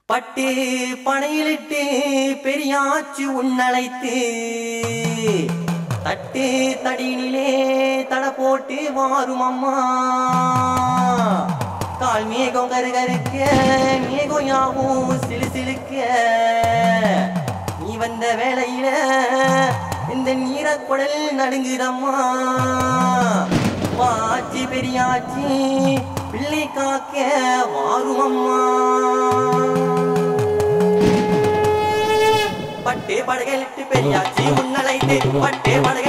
பட்டு பனையிலிட்டு பெரியாச்சு உன்னழைத்து தட்டு தடியினிலே தட போட்டு வாரும் அம்மா கால் மேகம் கருகருக்க மேகம் யாவும் சிலு சிலுக்க நீ வந்த வேளையில இந்த நீரக்குடல் நடுங்குதம்மா வாச்சி பெரியாச்சி பிள்ளை காக்க வாரும் அம்மா பட்டே படகலிட்டு பெரியாச்சி உன்னழைத்து பட்டே படக